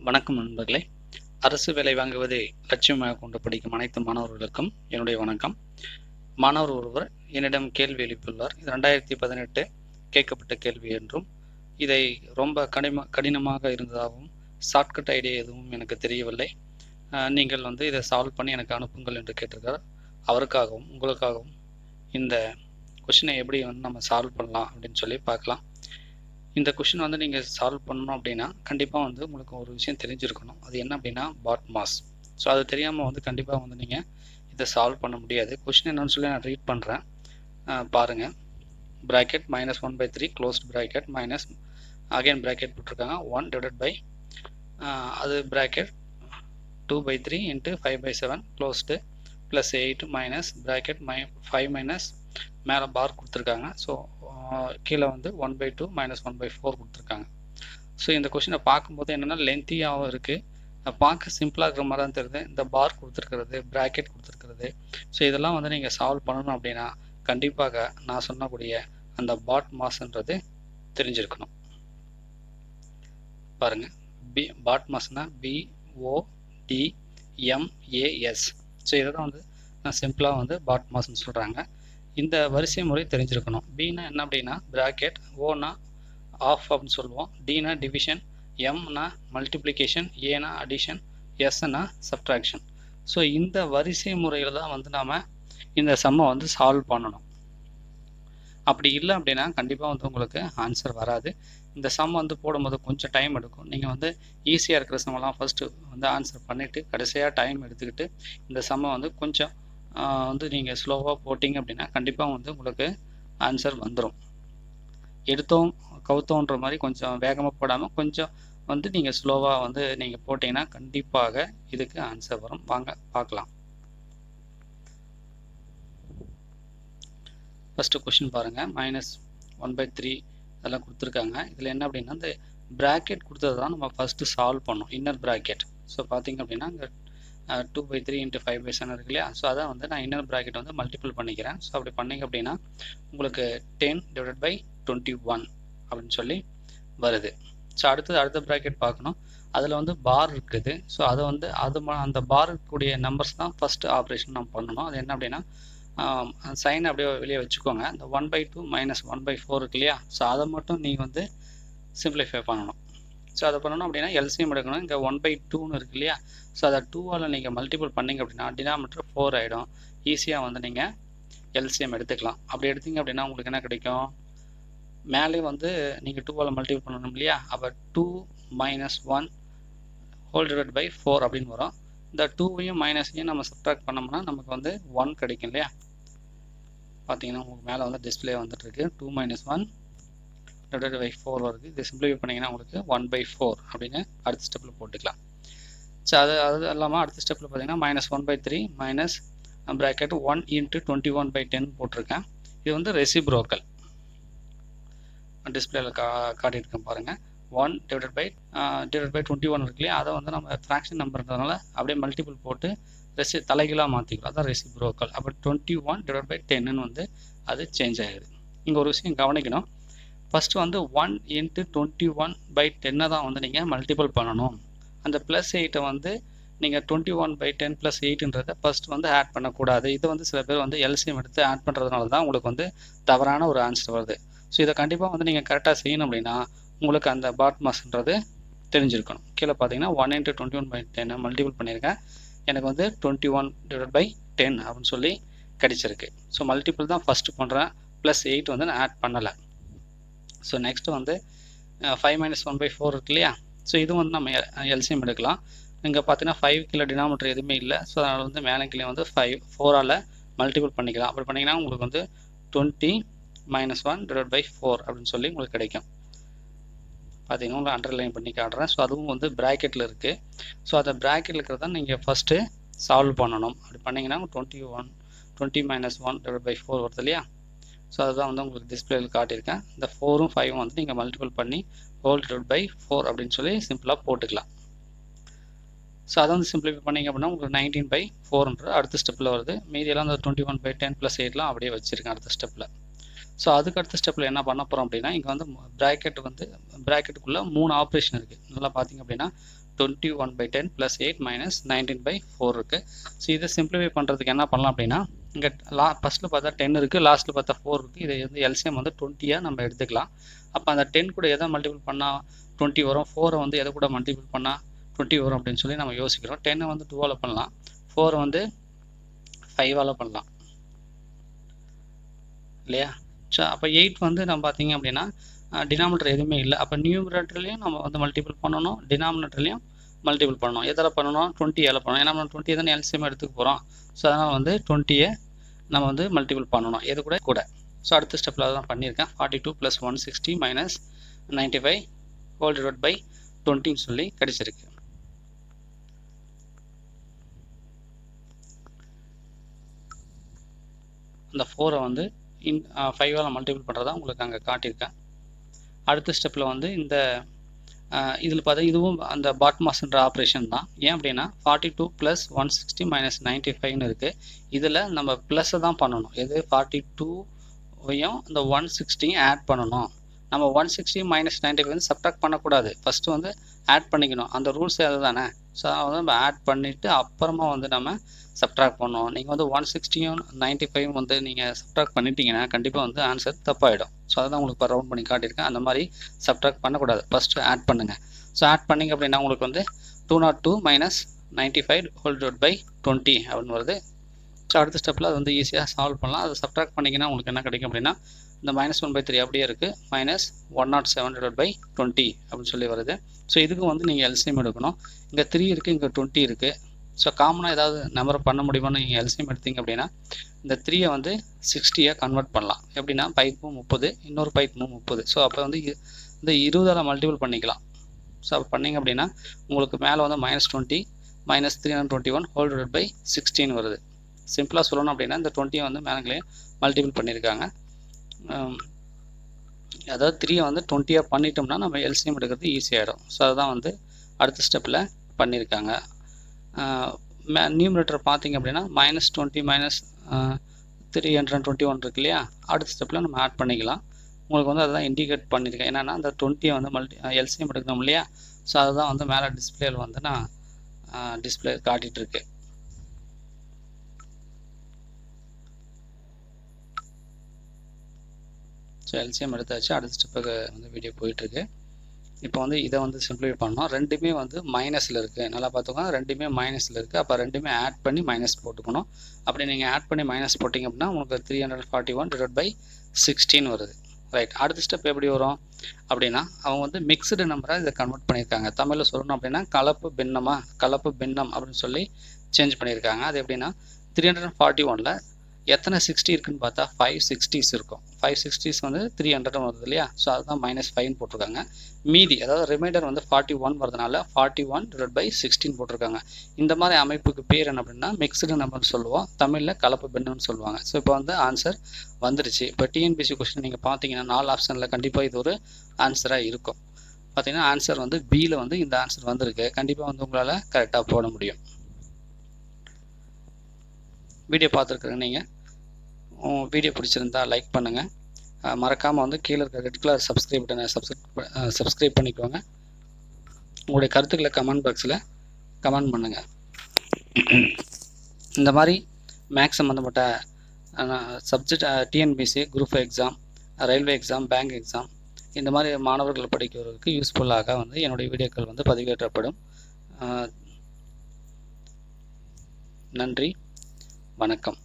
வணக்கம் நண்பர்களே அரசு வேலை வாங்குவதை லட்சியமாக கொண்டு படிக்கும் அனைத்து மாணவர்களுக்கும் என்னுடைய வணக்கம் மாணவர் ஒருவர் என்னிடம் கேள்வி எழுப்பியுள்ளார் இது ரெண்டாயிரத்தி பதினெட்டு கேட்கப்பட்ட கேள்வி என்றும் இதை ரொம்ப கடின கடினமாக இருந்ததாகவும் ஷார்ட்கட் ஐடியா எதுவும் எனக்கு தெரியவில்லை அஹ், நீங்கள் வந்து இதை சால்வ் பண்ணி எனக்கு அனுப்புங்கள் என்று கேட்டிருக்கார் அவருக்காகவும் உங்களுக்காகவும் இந்த கொஷினை எப்படி வந்து நம்ம சால்வ் பண்ணலாம் அப்படின்னு சொல்லி பார்க்கலாம் இந்த கொஷின் வந்து நீங்கள் சால்வ் பண்ணணும் அப்படின்னா கண்டிப்பாக வந்து உங்களுக்கு ஒரு விஷயம் தெரிஞ்சிருக்கணும் அது என்ன அப்படின்னா பாட் மாஸ் ஸோ அது தெரியாமல் வந்து கண்டிப்பாக வந்து நீங்கள் இதை சால்வ் பண்ண முடியாது கொஷின் என்னன்னு சொல்லி நான் ரீட் பண்ணுறேன் பாருங்கள் bracket minus one by three closed bracket minus again bracket போட்டிருக்காங்க ஒன் டிவைட் பை அது bracket two by three into five by seven closed plus eight minus bracket மை ஃபைவ் மைனஸ் மேலே பார் கொடுத்துருக்காங்க ஸோ கீழே வந்து one by two minus one by four கொடுத்துருக்காங்க so இந்த கொஷினை பார்க்கும்போது என்னென்னா லென்த்தியாகவும் இருக்குது பார்க்க சிம்பிளாக இருக்கிற மாதிரி தான் தெரியுது இந்த பார் கொடுத்துருக்கிறது ப்ராக்கெட் கொடுத்துருக்கிறது ஸோ இதெல்லாம் வந்து நீங்கள் சால்வ் பண்ணணும் அப்படின்னா கண்டிப்பாக நான் சொன்னக்கூடிய அந்த பாட் மாஸ்ன்றது தெரிஞ்சிருக்கணும் பாருங்க பி பாட் மாஸ்னா பிஓ டி எம்ஏஎஸ் ஸோ இதை தான் வந்து நான் சிம்பிளாக வந்து பாட் மாஸ்ன்னு சொல்கிறாங்க இந்த வரிசை முறை தெரிஞ்சிருக்கணும் பின்னா என்ன அப்படின்னா ப்ராக்கெட் ஓனா ஆஃப் அப்படின்னு சொல்லுவோம் டினா டிவிஷன் எம்னா மல்டிப்ளிகேஷன் ஏனா அடிஷன் எஸ்னா சப்ட்ராக்ஷன் ஸோ இந்த வரிசை முறையில் தான் வந்து நாம் இந்த சம்மை வந்து சால்வ் பண்ணணும் அப்படி இல்லை அப்படின்னா கண்டிப்பாக வந்து உங்களுக்கு ஆன்சர் வராது இந்த சம் வந்து போடும்போது கொஞ்சம் டைம் எடுக்கும் நீங்கள் வந்து ஈஸியாக இருக்கிற சம்மெல்லாம் ஃபஸ்ட்டு வந்து ஆன்சர் பண்ணிவிட்டு கடைசியாக டைம் எடுத்துக்கிட்டு இந்த சம்மை வந்து கொஞ்சம் ஆஹ், வந்து நீங்கள் ஸ்லோவாக போட்டிங்க அப்படின்னா கண்டிப்பாக வந்து உங்களுக்கு ஆன்சர் வந்துடும் எடுத்தோம் கவுத்தோன்ற மாதிரி கொஞ்சம் வேகமாக போடாமல் கொஞ்சம் வந்து நீங்கள் ஸ்லோவாக வந்து நீங்கள் போட்டிங்கன்னா கண்டிப்பாக இதுக்கு ஆன்சர் வரும் வாங்க பார்க்கலாம் ஃபஸ்ட்டு கொஷின் பாருங்கள் மைனஸ் ஒன் பை த்ரீ அதெல்லாம் கொடுத்துருக்காங்க இதில் என்ன அப்படின்னா இந்த ப்ராக்கெட் கொடுத்தது தான் நம்ம ஃபஸ்ட்டு சால்வ் பண்ணோம் இன்னர் ப்ராக்கெட் ஸோ பார்த்தீங்க அப்படின்னா இங்கே two by three into five by seven இருக்கு இல்லையா ஸோ அதை வந்து நான் இன்னர் ப்ராக்கெட் வந்து மல்டிபிள் பண்ணிக்கிறேன் ஸோ அப்படி பண்ணீங்க அப்படின்னா உங்களுக்கு ten divide by twenty one அப்படின்னு சொல்லி வருது ஸோ அடுத்தது அடுத்த ப்ராக்கெட் பார்க்கணும் அதில் வந்து பார் இருக்குது ஸோ அதை வந்து அது ம- அந்த பார் இருக்கக்கூடிய நம்பர்ஸ் தான் ஃபஸ்ட்டு ஆப்ரேஷன் நம்ம பண்ணணும் அது என்ன அப்படின்னா சைன் அப்படியே வெளியே வச்சுக்கோங்க இந்த one by two minus one by four இருக்கு இல்லையா ஸோ அதை மட்டும் நீங்கள் வந்து சிம்பிளிஃபை பண்ணணும் ஸோ அதை பண்ணணும் அப்படின்னா எல்சிஎம் எடுக்கணும் இங்கே ஒன் பை டூன்னு இருக்கு இல்லையா ஸோ அதை டூவால் நீங்கள் மல்டிபிள் பண்ணீங்க அப்படின்னா டினாமீட்டர் ஃபோர் ஆகிடும் ஈஸியாக வந்து நீங்கள் எல்சிஎம் எடுத்துக்கலாம் அப்படி எடுத்தீங்க அப்படின்னா உங்களுக்கு என்ன கிடைக்கும் மேலே வந்து நீங்கள் டூவால் மல்டிபிள் பண்ணணும் இல்லையா அப்போ two minus one whole divide by four அப்படின்னு வரும் இந்த டூவையும் மைனஸையும் நம்ம சப்ட்ராக்ட் பண்ணோம்னா நமக்கு வந்து ஒன் கிடைக்கும் இல்லையா பார்த்தீங்கன்னா உங்களுக்கு மேலே வந்து டிஸ்பிளே வந்துட்டு இருக்கு two minus one divide by four வருது இது சிம்பிளிஃபை பண்ணிங்கன்னா உங்களுக்கு ஒன் பை ஃபோர் அப்படின்னு அடுத்த ஸ்டெப்பில் போட்டுக்கலாம் ஸோ அது அது இல்லாமல் அடுத்த ஸ்டெப்பில் பார்த்தீங்கன்னா minus one by three minus bracket one into twenty one by ten போட்டிருக்கேன் இது வந்து ரெசிப்ரோக்கல் டிஸ்பிளேல கா காட்டியிருக்கேன் பாருங்கள் one divided by divide by twenty one இருக்கு இல்லையா அதை வந்து நம்ம ஃப்ராக்ஷன் நம்பர்ன்றதுனால அப்படியே மல்டிபிள் போட்டு ரெசி தலைகீழாக மாற்றிக்கலாம் அதான் ரெசிப்ரோக்கல் அப்போ டுவெண்ட்டி ஒன் டிவைட் பை டென்னு வந்து அது சேஞ்ச் ஆகிடுது இங்கே ஒரு விஷயம் கவனிக்கணும் ஃபஸ்ட்டு வந்து one into twenty one by டென்னை தான் வந்து நீங்கள் மல்டிபிள் பண்ணணும் அந்த ப்ளஸ் எயிட்டை வந்து நீங்கள் twenty one by ten plus எயிட்ன்றதை ஃபஸ்ட் வந்து ஆட் பண்ணக்கூடாது இது வந்து சில பேர் வந்து எல்சிஎம் எடுத்து ஆட் பண்ணுறதுனால தான் உங்களுக்கு வந்து தவறான ஒரு ஆன்சர் வருது ஸோ இதை கண்டிப்பாக வந்து நீங்கள் கரெக்டாக செய்யணும் அப்படின்னா உங்களுக்கு அந்த பாட் மாஸ்ன்றது தெரிஞ்சிருக்கணும் கீழே பார்த்தீங்கன்னா one into twenty one by டென்னை மல்டிபிள் பண்ணியிருக்கேன் எனக்கு வந்து twenty one divide by ten அப்படின்னு சொல்லி கிடைச்சிருக்கு ஸோ மல்டிபிள் தான் ஃபஸ்ட்டு பண்ணுறேன் ப்ளஸ் எயிட் வந்து நான் ஆட் பண்ணலை ஸோ நெக்ஸ்ட் வந்து five minus one by four இருக்கு இல்லையா ஸோ இது வந்து நம்ம எல்சிஎம் எடுக்கலாம் இங்கே பார்த்தீங்கன்னா ஃபைவ் கிலோ டினாமீட்டர் எதுவுமே இல்லை ஸோ அதனால் வந்து மேலே கீழே வந்து ஃபைவ் ஃபோரால் மல்டிபிள் பண்ணிக்கலாம் அப்படி பண்ணிங்கன்னா உங்களுக்கு வந்து twenty minus one divide by four அப்படின்னு சொல்லி உங்களுக்கு கிடைக்கும் பார்த்தீங்கன்னா உங்களுக்கு அண்டர்லைன் பண்ணி காட்டுறேன் ஸோ அதுவும் வந்து ப்ராக்கெட்டில் இருக்குது ஸோ அந்த ப்ராக்கெட்டில் இருக்கிறத நீங்கள் ஃபஸ்ட்டு சால்வ் பண்ணணும் அப்படி பண்ணிங்கன்னா twenty one twenty minus one divide by four வருது இல்லையா ஸோ அதுதான் வந்து உங்களுக்கு டிஸ்பிளேயில் காட்டியிருக்கேன் இந்த ஃபோரும் ஃபைவும் வந்து நீங்கள் மல்டிபிள் பண்ணி ஹோல் டிவைட் பை ஃபோர் அப்படின்னு சொல்லி சிம்பிளாக போட்டுக்கலாம் ஸோ அதை வந்து சிம்பிளிஃபை பண்ணிங்க அப்படின்னா உங்களுக்கு நைன்டீன் பை ஃபோர்ன்ற அடுத்த ஸ்டெப்பில் வருது மீதியெல்லாம் அந்த twenty one by ten plus எயிட்லாம் அப்படியே வச்சிருக்கேன் அடுத்த ஸ்டெப்பில் ஸோ அதுக்கு அடுத்த ஸ்டெப்பில் என்ன பண்ண போகிறோம் அப்படின்னா இங்கே வந்து ப்ராக்கெட் வந்து ப்ராக்கெட்டுக்குள்ளே மூணு ஆப்ரேஷன் இருக்குது நல்லா பார்த்தீங்க அப்படின்னா twenty one by ten plus eight minus nineteen by four இருக்குது ஸோ இதை சிம்பிளிஃபை பண்ணுறதுக்கு என்ன பண்ணலாம் அப்படின்னா இங்கே லா ஃபஸ்ட்டில் பார்த்தா டென் இருக்குது லாஸ்ட்டில் பார்த்தா ஃபோர் இருக்குது இதை வந்து எல்சிஎம் வந்து டுவெண்ட்டியாக நம்ம எடுத்துக்கலாம் அப்போ அந்த டென் கூட எதை மல்டிபிள் பண்ணால் டுவெண்ட்டி வரும் ஃபோரை வந்து எதை கூட மல்டிபிள் பண்ணால் டுவெண்ட்டி வரும் அப்படின்னு சொல்லி நம்ம யோசிக்கிறோம் டென்னை வந்து டூவால் பண்ணலாம் ஃபோரை வந்து ஃபைவால் பண்ணலாம் இல்லையா ஸோ அப்போ எயிட் வந்து நம்ம பார்த்தீங்க அப்படின்னா டினாமினேட்டர் எதுவுமே இல்லை அப்போ நியூமரேட்டர்லையும் நம்ம வந்து மல்டிபிள் பண்ணணும் டினாமினேட்டர்லையும் மல்டிபிள் பண்ணணும் எதில் பண்ணணும் டுவெண்ட்டி ஏல பண்ணணும் ஏன்னா நம்ம டுவெண்ட்டி தானே எல்சிஎம் எடுத்துக்க போகிறோம் ஸோ அதனால் வந்து டுவெண்ட்டியை நம்ம வந்து மல்டிபிள் பண்ணணும் எது கூட கூட ஸோ அடுத்த ஸ்டெப்பில் தான் பண்ணியிருக்கேன் forty two plus one sixty minus ninety five whole divide by டுவெண்ட்டின்னு சொல்லி கிடச்சிருக்கு அந்த ஃபோரை வந்து இன் ஃபைவால் மல்டிபிள் பண்ணுறதா உங்களுக்கு அங்கே காட்டியிருக்கேன் அடுத்த ஸ்டெப்பில் வந்து இந்த இதில் பார்த்தா இதுவும் அந்த பாட்மாஸ்ன்ற ஆப்ரேஷன் தான் ஏன் அப்படின்னா forty two plus one sixty minus ninety ஃபைவ்னு இருக்குது இதில் நம்ம ப்ளஸ்ஸை தான் பண்ணணும் எது ஃபார்ட்டி டூவையும் இந்த ஒன் சிக்ஸ்டியும் ஆட் பண்ணணும் நம்ம one sixty minus ninety five வந்து சப்ட்ராக்ட் பண்ணக்கூடாது ஃபஸ்ட்டு வந்து ஆட் பண்ணிக்கணும் அந்த ரூல்ஸ் அது தானே ஸோ அதை வந்து நம்ம ஆட் பண்ணிவிட்டு அப்புறமா வந்து நம்ம சப்ட்ராக்ட் பண்ணுவோம் நீங்கள் வந்து ஒன் சிக்ஸ்டியும் நைன்ட்டி ஃபைவ் வந்து நீங்கள் சப்ட்ராக்ட் பண்ணிட்டீங்கன்னா கண்டிப்பாக வந்து ஆன்சர் தப்பாயிடும் ஸோ அதான் உங்களுக்கு இப்போ ரவுண்ட் பண்ணி காட்டியிருக்கேன் அந்த மாதிரி சப்ட்ராக்ட் பண்ணக்கூடாது ஃபஸ்ட்டு ஆட் பண்ணுங்கள் ஸோ ஆட் பண்ணிங்க அப்படின்னா உங்களுக்கு வந்து two nought two minus ninety five whole divide by twenty அப்படின்னு வருது ஸோ அடுத்த ஸ்டெப்பில் அது வந்து ஈஸியாக சால்வ் பண்ணலாம் அதை சப்ட்ராக்ட் பண்ணிங்கன்னா உங்களுக்கு என்ன கிடைக்கும் அப்படின்னா இந்த மைனஸ் ஒன் பை த்ரீ அப்படியே இருக்குது minus one nought seven divide by twenty அப்படின்னு சொல்லி வருது ஸோ இதுக்கு வந்து நீங்கள் எல்சிஎம் எடுக்கணும் இங்கே த்ரீ இருக்குது இங்கே டுவெண்ட்டி இருக்குது ஸோ காமனாக ஏதாவது நம்பரை பண்ண முடியுமான்னு நீங்கள் எல்சிஎம் எடுத்தீங்க அப்படின்னா இந்த த்ரீயை வந்து சிக்ஸ்டியாக கன்வெர்ட் பண்ணலாம் எப்படின்னா பைப்பும் முப்பது இன்னொரு பைப்பும் முப்பது ஸோ அப்போ வந்து இந்த இருபதால் மல்டிபிள் பண்ணிக்கலாம் ஸோ அப்போ பண்ணிங்க அப்படின்னா உங்களுக்கு மேலே வந்து minus twenty minus three hundred twenty one whole divide by sixteen வருது சிம்பிளாக சொல்லணும் அப்படின்னா இந்த டுவெண்ட்டியை வந்து மேலே மல்டிபிள் பண்ணியிருக்காங்க அதாவது த்ரீயை வந்து டுவெண்ட்டியாக பண்ணிட்டோம்னா நம்ம எல்சிஎம் எடுக்கிறது ஈஸியாகிடும் ஸோ அதுதான் வந்து அடுத்த ஸ்டெப்பில் பண்ணியிருக்காங்க நியூமரேட்டர் பார்த்தீங்க அப்படின்னா minus twenty minus three hundred twenty one இருக்கு இல்லையா அடுத்த ஸ்டெப்பில் நம்ம ஆட் பண்ணிக்கலாம் உங்களுக்கு வந்து அதுதான் இண்டிகேட் பண்ணியிருக்கேன் என்னென்னா அந்த டுவெண்ட்டியை வந்து மல்டி எல்சிஎம் எடுக்கணும் இல்லையா ஸோ அதுதான் வந்து மேலே டிஸ்பிளேயில் வந்து நான் டிஸ்பிளே காட்டிகிட்ருக்கு ஸோ எல்சிஎம் எடுத்தாச்சு அடுத்த ஸ்டெப்புக்கு வந்து வீடியோ போயிட்டுருக்கு இப்போ வந்து இதை வந்து சிம்பிளிஃபை பண்ணோம் ரெண்டுமே வந்து மைனஸில் இருக்குது நல்லா பார்த்துக்கோங்க ரெண்டுமே மைனஸில் இருக்குது அப்போ ரெண்டுமே ஆட் பண்ணி மைனஸ் போட்டுக்கணும் அப்படி நீங்கள் ஆட் பண்ணி மைனஸ் போட்டிங்க அப்படின்னா உங்களுக்கு three hundred forty one divide by sixteen வருது ரைட் அடுத்த ஸ்டெப் எப்படி வரும் அப்படின்னா அவங்க வந்து மிக்சடு நம்பராக இதை கன்வெர்ட் பண்ணியிருக்காங்க தமிழில் சொல்லணும் அப்படின்னா கலப்பு பின்னமாக கலப்பு பின்னம் அப்படின்னு சொல்லி சேஞ்ச் பண்ணியிருக்காங்க அது எப்படின்னா த்ரீ ஹண்ட்ரட் ஃபார்ட்டி ஒனில் எத்தனை சிக்ஸ்டி இருக்குன்னு பார்த்தா ஃபைவ் சிக்ஸ்டிஸ் இருக்கும் ஃபைவ் சிக்ஸ்டிஸ் வந்து த்ரீ ஹண்ட்ரட் வருது இல்லையா ஸோ அதுதான் மைனஸ் ஃபைவ்னு போட்டிருக்காங்க மீதி அதாவது ரிமைண்டர் வந்து ஃபார்ட்டி ஒன் வரதுனால forty one divide by sixteen போட்டிருக்காங்க இந்த மாதிரி அமைப்புக்கு பேர் என்ன அப்படின்னா மிக்சடு நம்பர்னு சொல்லுவோம் தமிழில் கலப்பு பெண்ணுன்னு சொல்லுவாங்க ஸோ இப்போ வந்து ஆன்சர் வந்துருச்சு இப்போ டிஎன்பிசி கொஸ்டின் நீங்கள் பார்த்தீங்கன்னா நாலு ஆப்ஷனில் கண்டிப்பாக இது ஒரு ஆன்சராக இருக்கும் பார்த்தீங்கன்னா ஆன்சர் வந்து பியில் வந்து இந்த ஆன்சர் வந்திருக்கு கண்டிப்பாக வந்து உங்களால் கரெக்டாக போட முடியும் வீடியோ பார்த்துருக்குறேங்க நீங்கள் வீடியோ பிடிச்சிருந்தா லைக் பண்ணுங்கள் மறக்காமல் வந்து கீழே இருக்க ரெட் கலர் சப்ஸ்கிரைப் பட்டனை சப்ஸ்கிரைப் சப்ஸ்கிரைப் பண்ணிக்கோங்க உங்களுடைய கருத்துக்களை கமெண்ட் பாக்ஸில் கமெண்ட் பண்ணுங்கள் இந்த மாதிரி மேக்ஸ் சம்மந்தப்பட்ட subject TNPSC group exam railway exam bank exam இந்த மாதிரி மாணவர்கள் படிக்கிறவர்களுக்கு யூஸ்ஃபுல்லாக வந்து என்னுடைய வீடியோக்கள் வந்து பதிவேற்றப்படும் நன்றி வணக்கம்